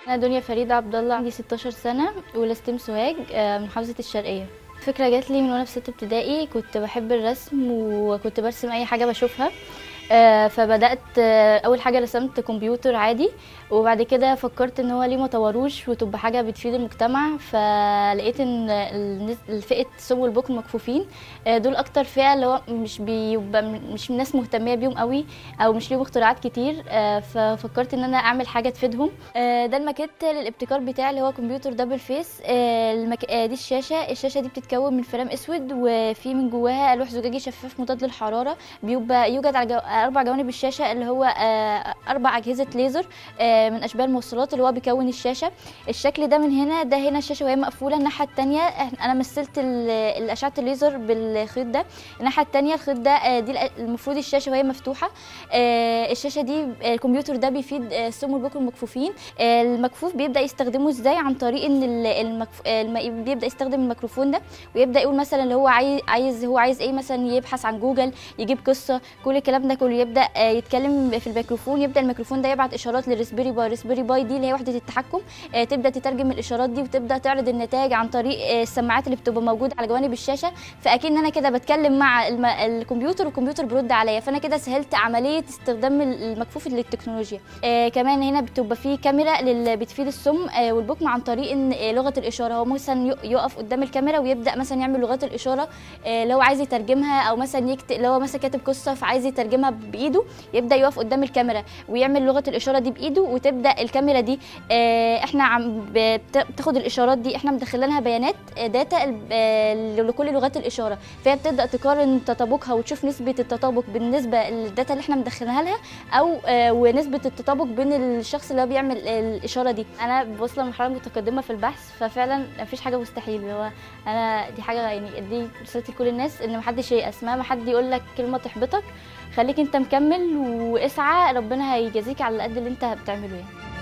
انا دنيا فريده عبد الله عندي 16 سنه ولستيم سوهاج آه، من محافظه الشرقيه الفكره جات لي من وانا في سته ابتدائي كنت بحب الرسم وكنت برسم اي حاجه بشوفها آه، فبدات آه، اول حاجه رسمت كمبيوتر عادي وبعد كده فكرت ان هو ليه ما طوروش وتبقى حاجه بتفيد المجتمع فلقيت ان الناس- فئه سمو البكم المكفوفين آه، دول اكتر فئه اللي هو مش بيبقى مش الناس مهتميه بيهم قوي او مش ليهم اختراعات كتير آه، ففكرت ان انا اعمل حاجه تفيدهم آه، ده الماكيت للابتكار بتاعي اللي هو كمبيوتر دبل فيس آه، المك... آه، دي الشاشه الشاشه دي بتتكون من فريم اسود وفي من جواها لوح زجاجي شفاف مضاد للحراره بيبقى يوجد على جو... اربع جوانب الشاشه اللي هو آه، اربع اجهزه ليزر آه، من اشباه الموصلات اللي هو بيكون الشاشه الشكل ده من هنا ده هنا الشاشه وهي مقفوله الناحيه الثانيه انا مثلت ال- الاشعه الليزر بالخيط ده الناحيه الثانيه الخيط ده آه، دي الأ- المفروض الشاشه وهي مفتوحه آه، الشاشه دي آه، الكمبيوتر ده بيفيد آه، سمو البكم المكفوفين آه، المكفوف بيبدا يستخدمه ازاي عن طريق ان ال- المكف... آه، الم... بيبدا يستخدم الميكروفون ده ويبدا يقول مثلا اللي هو عايز عايز هو عايز ايه مثلا يبحث عن جوجل يجيب قصه كل الكلام ده كله يبدا آه، يتكلم في الميكروفون يبدا الميكروفون ده يبعت اشارات للريسبيري باي الريسبيري باي دي اللي هي وحده التحكم آه، تبدا تترجم الاشارات دي وتبدا تعرض النتائج عن طريق آه، السماعات اللي بتبقى موجوده على جوانب الشاشه فاكن انا كده بتكلم مع الم... الكمبيوتر والكمبيوتر بيرد عليا فانا كده سهلت عمليه استخدام المكفوف للتكنولوجيا آه كمان هنا بتبقى في كاميرا للي بتفيد السم آه والبكم عن طريق ان آه لغه الاشاره هو مثلا ي- يقف قدام الكاميرا ويبدا مثلا يعمل لغات الاشاره آه لو عايز يترجمها او مثلا يكتب لو هو مثلا كاتب قصه فعايز يترجمها بايده يبدا يقف قدام الكاميرا ويعمل لغه الاشاره دي بايده وتبدا الكاميرا دي آه احنا عم بت- بتاخد الاشارات دي احنا مدخلينها بيانات آه، داتا ال- آه، لكل لغات الاشاره فهي بتبدا تقارن تطابقها وتشوف نسبه التطابق بالنسبه للداتا اللي احنا مدخلينها لها او آه، ونسبه التطابق بين الشخص اللي هو بيعمل الاشاره دي انا واصله لمرحله متقدمه في البحث ففعلا مفيش حاجه مستحيل هو انا دي حاجه يعني دي رسالتي لكل الناس ان محدش ييأس مهما حد يقول لك كلمه تحبطك خليك انت مكمل واسعى ربنا هيجازيك على قد اللي انت بتعمله يعني